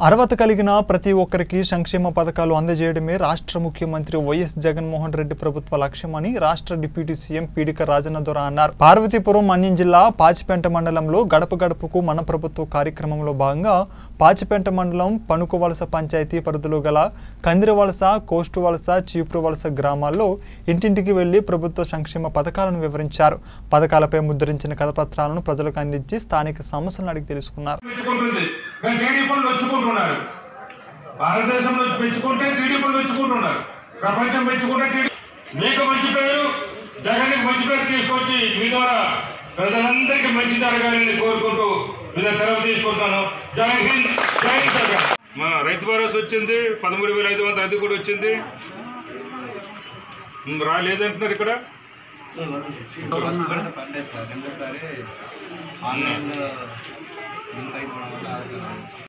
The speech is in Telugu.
అర్హత కలిగిన ప్రతి ఒక్కరికి సంక్షేమ పథకాలు అందజేయడమే రాష్ట్ర ముఖ్యమంత్రి వైఎస్ జగన్మోహన్ రెడ్డి ప్రభుత్వ లక్ష్యమని రాష్ట్ర డిప్యూటీ సీఎం పీడిక రాజన్న దొర అన్నారు పార్వతీపురం మన్యం జిల్లా పాచిపెంట మండలంలో గడప గడపకు మన ప్రభుత్వ కార్యక్రమంలో భాగంగా పాచిపెంట మండలం పనుకువలస పంచాయతీ పరిధిలో గల కందిరవలస కోస్టు వలస చీపురు వలస గ్రామాల్లో ఇంటింటికి వెళ్లి ప్రభుత్వ సంక్షేమ పథకాలను వివరించారు పథకాలపై ముద్రించిన కథపత్రాలను ప్రజలకు అందించి స్థానిక సమస్యలను అడిగి తెలుసుకున్నారు పెంచుకుంటుంది కానీ టీడీపీలు నొచ్చుకుంటున్నారు భారతదేశంలో పెంచుకుంటే టీడీపీలు నొచ్చుకుంటున్నారు ప్రపంచం పెంచుకుంటే టీడీ మీకు మంచి పేరు జగన్కి మంచి పేరు తీసుకొచ్చి మీ ద్వారా ప్రజలందరికీ మంచి జరగాలని కోరుకుంటూ మీద సెలవు తీసుకుంటున్నాను జై హింద్ జై జగన్ మా రైతు భరోసా వచ్చింది పదమూడు వేల ఐదు వందల అది కూడా వచ్చింది ఉమ్, రాలేదంటున్నారు ఇక్కడ ఫస్ట్ విడత పడలేదు సార్ రెండోసారి ఆన్లైన్లో లింక్ అయిపోవడం వల్ల అది